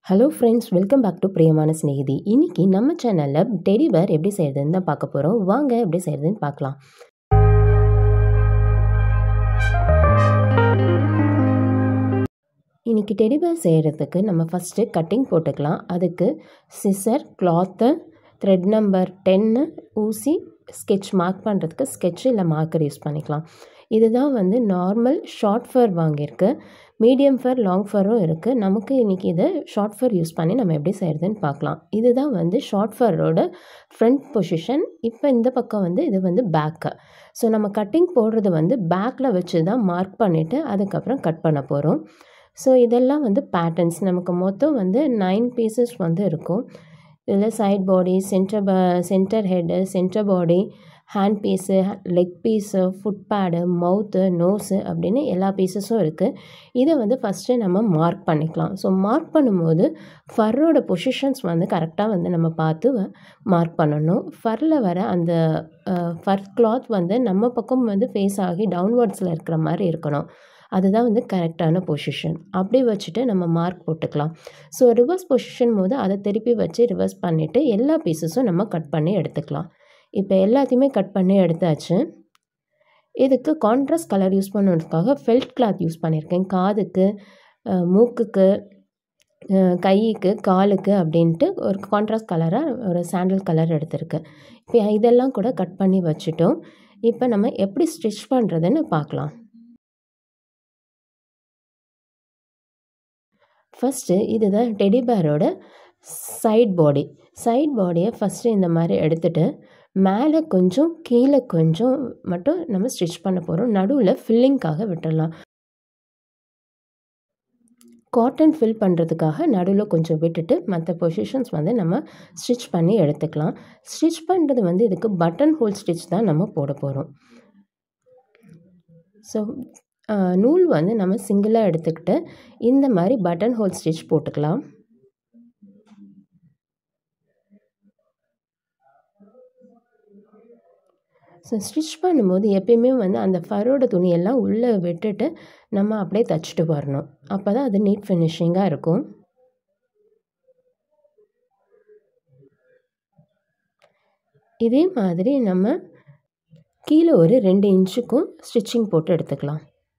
hello friends welcome back to பிரியமான சிநேகிதி இன்னைக்கு நம்ம சேனலில் டெடி பேர் எப்படி செய்கிறதுன்னு தான் பார்க்க போகிறோம் வாங்க எப்படி செய்கிறதுன்னு பார்க்கலாம் இன்னைக்கு டெடி பேர் செய்கிறதுக்கு நம்ம ஃபஸ்ட்டு கட்டிங் போட்டுக்கலாம் அதுக்கு scissor cloth thread number ten ஊசி ஸ்கெட்ச் மார்க் பண்ணுறதுக்கு ஸ்கெட்ச் இல்லை மார்க்கர் யூஸ் பண்ணிக்கலாம் இதுதான் வந்து நார்மல் ஷார்ட் ஃபர் வாங்கியிருக்கு மீடியம் ஃபர் லாங் ஃபரும் இருக்குது நமக்கு இன்றைக்கி இதை ஷார்ட் ஃபர் யூஸ் பண்ணி நம்ம எப்படி செய்கிறதுன்னு பார்க்கலாம் இதுதான் வந்து ஷார்ட் ஃபரோட ஃப்ரண்ட் பொசிஷன் இப்போ இந்த பக்கம் வந்து இது வந்து பேக்கு ஸோ நம்ம கட்டிங் போடுறது வந்து பேக்கில் வச்சு தான் மார்க் பண்ணிவிட்டு அதுக்கப்புறம் கட் பண்ண போகிறோம் ஸோ இதெல்லாம் வந்து பேட்டர்ன்ஸ் நமக்கு மொத்தம் வந்து நைன் பீசஸ் வந்து இருக்கும் இதில் சைட் பாடி சென்டர் ப center head center body hand piece leg piece foot pad mouth nose அப்படின்னு எல்லா பீசஸும் இருக்குது இதை வந்து ஃபஸ்ட்டு நம்ம மார்க் பண்ணிக்கலாம் ஸோ மார்க் பண்ணும்போது ஃபர்ரோட பொசிஷன்ஸ் வந்து கரெக்டாக வந்து நம்ம பார்த்து மார்க் பண்ணணும் ஃபரில் வர அந்த ஃபர் கிளாத் வந்து நம்ம பக்கம் வந்து ஃபேஸ் ஆகி டவுன்வர்ட்ஸில் இருக்கிற மாதிரி இருக்கணும் அதுதான் வந்து கரெக்டான பொசிஷன் அப்படி வச்சுட்டு நம்ம மார்க் போட்டுக்கலாம் ஸோ ரிவர்ஸ் பொசிஷன் போது அதை திருப்பி வச்சு ரிவர்ஸ் பண்ணிவிட்டு எல்லா பீசஸும் நம்ம கட் பண்ணி எடுத்துக்கலாம் இப்போ எல்லாத்தையுமே கட் பண்ணி எடுத்தாச்சு இதுக்கு கான்ட்ராஸ்ட் கலர் யூஸ் பண்ணுறதுக்காக ஃபெல்ட் கிளாத் யூஸ் பண்ணியிருக்கேன் காதுக்கு மூக்குக்கு கைக்கு காலுக்கு அப்படின்ட்டு ஒரு கான்ட்ராஸ்ட் கலராக ஒரு சாண்டல் கலர் எடுத்திருக்கேன் இப்போ இதெல்லாம் கூட கட் பண்ணி வச்சுட்டோம் இப்போ நம்ம எப்படி ஸ்டிச் பண்ணுறதுன்னு பார்க்கலாம் ஃபஸ்ட்டு இதுதான் டெடி பேரோட சைட் பாடி சைட் பாடியை ஃபஸ்ட்டு இந்த மாதிரி எடுத்துகிட்டு மேலே கொஞ்சம் கீழே கொஞ்சம் மட்டும் நம்ம ஸ்டிச் பண்ண போகிறோம் நடுவில் ஃபில்லிங்க்காக விட்டுடலாம் காட்டன் ஃபில் பண்ணுறதுக்காக நடுவில் கொஞ்சம் விட்டுட்டு மற்ற பொசிஷன்ஸ் வந்து நம்ம ஸ்டிச் பண்ணி எடுத்துக்கலாம் ஸ்டிச் பண்ணுறது வந்து இதுக்கு பட்டன் ஹோல் ஸ்டிச் தான் நம்ம போட போகிறோம் ஸோ நூல் வந்து நம்ம சிங்கிளாக எடுத்துக்கிட்டு இந்த மாதிரி பட்டன் ஹோல் ஸ்டிச் போட்டுக்கலாம் ஸோ ஸ்டிச் பண்ணும்போது எப்பயுமே வந்து அந்த ஃபரோட துணியெல்லாம் உள்ளே விட்டுட்டு நம்ம அப்படியே தைச்சிட்டு வரணும் அப்போ தான் அது நீட் ஃபினிஷிங்காக இருக்கும் இதே மாதிரி நம்ம கீழே ஒரு ரெண்டு இன்ச்சுக்கும் ஸ்டிச்சிங் போட்டு எடுத்துக்கலாம்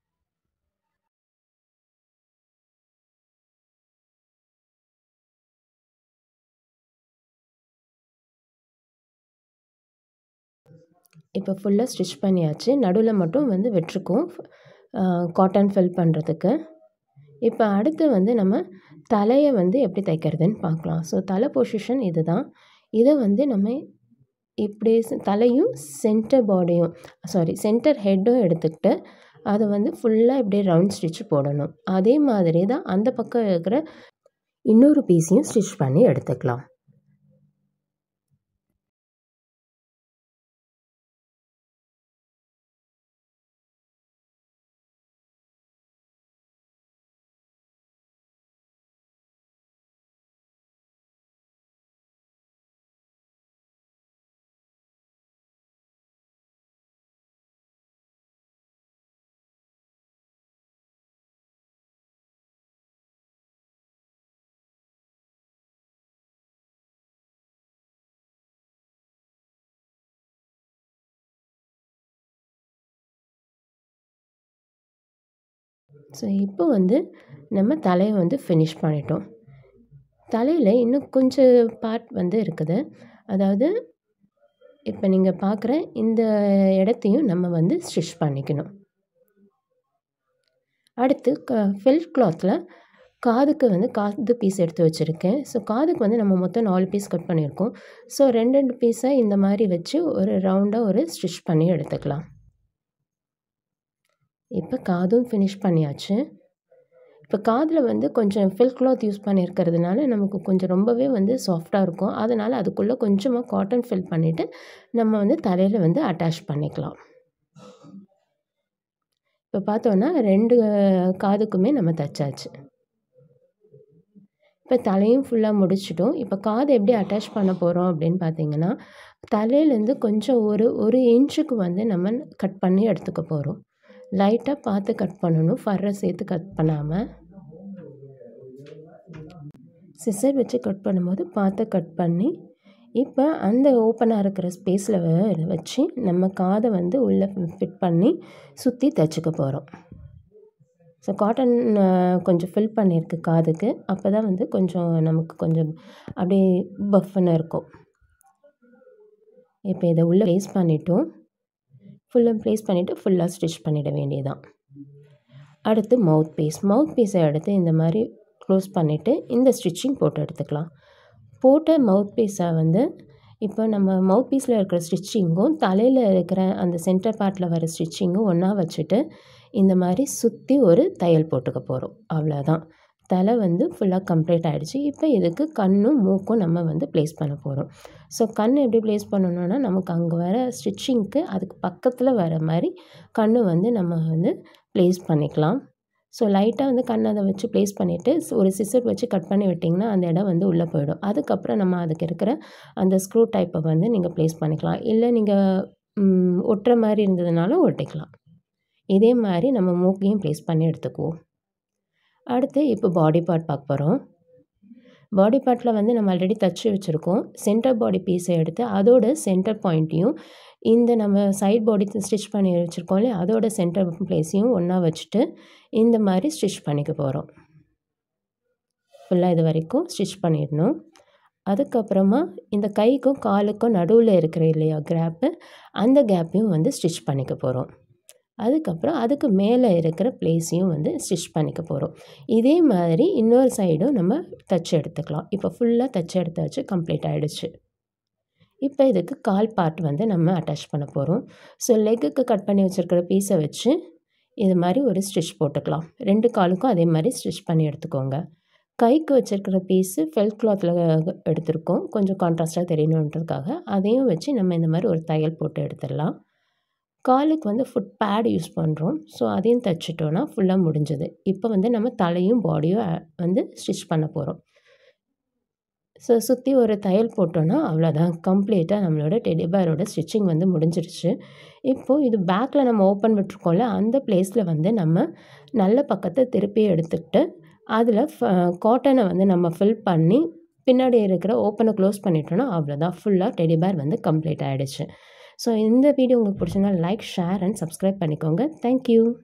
இப்போ ஃபுல்லாக ஸ்டிச் பண்ணியாச்சு நடுவில் மட்டும் வந்து வெட்டிருக்கோம் காட்டன் ஃபில் பண்ணுறதுக்கு இப்போ அடுத்து வந்து நம்ம தலையை வந்து எப்படி தைக்கிறதுன்னு பார்க்கலாம் ஸோ தலை பொசிஷன் இது தான் இதை வந்து நம்ம இப்படி தலையும் சென்டர் பாடியும் சாரி சென்டர் ஹெட்டும் எடுத்துக்கிட்டு அதை வந்து ஃபுல்லாக இப்படியே ரவுண்ட் ஸ்டிச் போடணும் அதே மாதிரி தான் அந்த பக்கம் இருக்கிற இன்னொரு பீஸையும் ஸ்டிச் பண்ணி எடுத்துக்கலாம் ஸோ இப்போ வந்து நம்ம தலையை வந்து ஃபினிஷ் பண்ணிட்டோம் தலையில் இன்னும் கொஞ்சம் பார்ட் வந்து இருக்குது அதாவது இப்போ நீங்கள் பார்க்குற இந்த இடத்தையும் நம்ம வந்து ஸ்டிச் பண்ணிக்கணும் அடுத்து க ஃபெல்ட் கிளாத்தில் காதுக்கு வந்து காது பீஸ் எடுத்து வச்சுருக்கேன் ஸோ காதுக்கு வந்து நம்ம மொத்தம் நாலு பீஸ் கட் பண்ணியிருக்கோம் ஸோ ரெண்டு ரெண்டு பீஸாக இந்த மாதிரி வச்சு ஒரு ரவுண்டாக ஒரு ஸ்டிச் பண்ணி எடுத்துக்கலாம் இப்போ காதும் ஃபினிஷ் பண்ணியாச்சு இப்போ காதில் வந்து கொஞ்சம் ஃபில் கிளாத் யூஸ் பண்ணியிருக்கிறதுனால நமக்கு கொஞ்சம் ரொம்பவே வந்து சாஃப்டாக இருக்கும் அதனால் அதுக்குள்ளே கொஞ்சமாக காட்டன் ஃபில் பண்ணிவிட்டு நம்ம வந்து தலையில் வந்து அட்டாச் பண்ணிக்கலாம் இப்போ பார்த்தோன்னா ரெண்டு காதுக்குமே நம்ம தைச்சாச்சு இப்போ தலையும் ஃபுல்லாக முடிச்சிட்டோம் இப்போ காது எப்படி அட்டாச் பண்ண போகிறோம் அப்படின்னு பார்த்தீங்கன்னா தலையிலேருந்து கொஞ்சம் ஒரு ஒரு இன்ச்சுக்கு வந்து நம்ம கட் பண்ணி எடுத்துக்க போகிறோம் லைட்டாக பார்த்து கட் பண்ணணும் ஃபர்ரை சேர்த்து கட் பண்ணாமல் சிசர் வச்சு கட் பண்ணும்போது பார்த்து கட் பண்ணி இப்போ அந்த ஓப்பனாக இருக்கிற ஸ்பேஸில் வச்சு நம்ம காதை வந்து உள்ளே ஃபிட் பண்ணி சுற்றி தைச்சிக்க போகிறோம் ஸோ காட்டன் கொஞ்சம் ஃபில் பண்ணியிருக்கு காதுக்கு அப்போ தான் வந்து கொஞ்சம் நமக்கு கொஞ்சம் அப்படியே பஃப்னு இருக்கும் இப்போ இதை உள்ளே ப்ளேஸ் பண்ணிட்டோம் ஃபுல்லாக ப்ளேஸ் பண்ணிவிட்டு ஃபுல்லாக ஸ்டிச் பண்ணிட வேண்டியதான் அடுத்து மவுத் பீஸ் மவுத் பீஸை எடுத்து இந்த மாதிரி க்ளோஸ் பண்ணிவிட்டு இந்த ஸ்டிச்சிங் போட்டு எடுத்துக்கலாம் போட்ட மவுத் பீஸை வந்து இப்போ நம்ம மவுத் பீஸில் இருக்கிற ஸ்டிச்சிங்கும் தலையில் இருக்கிற அந்த சென்டர் பார்ட்டில் வர ஸ்டிச்சிங்கும் ஒன்றா வச்சுட்டு இந்த மாதிரி சுற்றி ஒரு தையல் போட்டுக்க போகிறோம் அவ்வளோதான் தலை வந்து ஃபுல்லாக கம்ப்ளீட் ஆகிடுச்சு இப்போ இதுக்கு கண்ணும் மூக்கும் நம்ம வந்து ப்ளேஸ் பண்ண போகிறோம் ஸோ கண் எப்படி ப்ளேஸ் பண்ணணுன்னா நமக்கு அங்கே வர ஸ்டிச்சிங்க்கு அதுக்கு பக்கத்தில் வர மாதிரி கண் வந்து நம்ம வந்து ப்ளேஸ் பண்ணிக்கலாம் ஸோ லைட்டாக வந்து கண் அதை வச்சு ப்ளேஸ் பண்ணிவிட்டு ஒரு சிசர் வச்சு கட் பண்ணி விட்டிங்கன்னா அந்த இடம் வந்து உள்ளே போயிடும் அதுக்கப்புறம் நம்ம அதுக்கு இருக்கிற அந்த ஸ்க்ரூ டைப்பை வந்து நீங்கள் ப்ளேஸ் பண்ணிக்கலாம் இல்லை நீங்கள் ஒட்டுற மாதிரி இருந்ததுனாலும் ஒட்டிக்கலாம் இதே மாதிரி நம்ம மூக்கையும் ப்ளேஸ் பண்ணி எடுத்துக்குவோம் அடுத்து இப்போ பாடி பார்ட் பார்க்க போகிறோம் பாடி பார்ட்டில் வந்து நம்ம ஆல்ரெடி தச்சு வச்சுருக்கோம் சென்டர் பாடி பீஸை எடுத்து அதோட சென்டர் பாயிண்ட்டையும் இந்த நம்ம சைட் பாடி ஸ்டிச் பண்ணி வச்சுருக்கோம் இல்லையா அதோட சென்டர் பிளேஸையும் ஒன்றா வச்சுட்டு இந்த மாதிரி ஸ்டிச் பண்ணிக்க போகிறோம் ஃபுல்லாக இது வரைக்கும் ஸ்டிச் பண்ணிடணும் அதுக்கப்புறமா இந்த கைக்கும் காலுக்கும் நடுவில் இருக்கிற இல்லையா கேப்பு அந்த கேப்பையும் வந்து ஸ்டிச் பண்ணிக்க போகிறோம் அதுக்கப்புறம் அதுக்கு மேலே இருக்கிற பிளேஸையும் வந்து ஸ்டிச் பண்ணிக்க போகிறோம் இதே மாதிரி இன்னொரு சைடும் நம்ம தச்சு எடுத்துக்கலாம் இப்போ ஃபுல்லாக தச்சு எடுத்தாச்சு கம்ப்ளீட் ஆகிடுச்சு இப்போ இதுக்கு கால் பார்ட் வந்து நம்ம அட்டாச் பண்ண போகிறோம் ஸோ லெக்குக்கு கட் பண்ணி வச்சுருக்கிற பீஸை வச்சு இது மாதிரி ஒரு ஸ்டிச் போட்டுக்கலாம் ரெண்டு காலுக்கும் அதே மாதிரி ஸ்டிச் பண்ணி எடுத்துக்கோங்க கைக்கு வச்சுருக்கிற பீஸு ஃபெல் கிளாத்தில் எடுத்திருக்கோம் கொஞ்சம் கான்ட்ராஸ்ட்டாக தெரியணுன்றதுக்காக அதையும் வச்சு நம்ம இந்த மாதிரி ஒரு தையல் போட்டு எடுத்துடலாம் காலுக்கு வந்து ஃபுட் பேட் யூஸ் பண்ணுறோம் ஸோ அதையும் தைச்சிட்டோன்னா ஃபுல்லாக முடிஞ்சது இப்போ வந்து நம்ம தலையும் பாடியும் வந்து ஸ்டிச் பண்ண போகிறோம் ஸோ சுற்றி ஒரு தையல் போட்டோன்னா அவ்வளோதான் கம்ப்ளீட்டாக நம்மளோட டெடிபேரோட ஸ்டிச்சிங் வந்து முடிஞ்சிருச்சு இப்போது இது பேக்கில் நம்ம ஓப்பன் விட்டுருக்கோம்ல அந்த பிளேஸில் வந்து நம்ம நல்ல பக்கத்தை திருப்பி எடுத்துக்கிட்டு அதில் காட்டனை வந்து நம்ம ஃபில் பண்ணி பின்னாடி இருக்கிற ஓப்பனை க்ளோஸ் பண்ணிட்டோன்னா அவ்வளோதான் ஃபுல்லாக டெடிபேர் வந்து கம்ப்ளீட் ஆகிடுச்சு ஸோ இந்த வீடியோ உங்களுக்கு பிடிச்சிருந்தா லைக் ஷேர் அண்ட் சப்ஸ்கிரைப் பண்ணிக்கோங்க தேங்க்யூ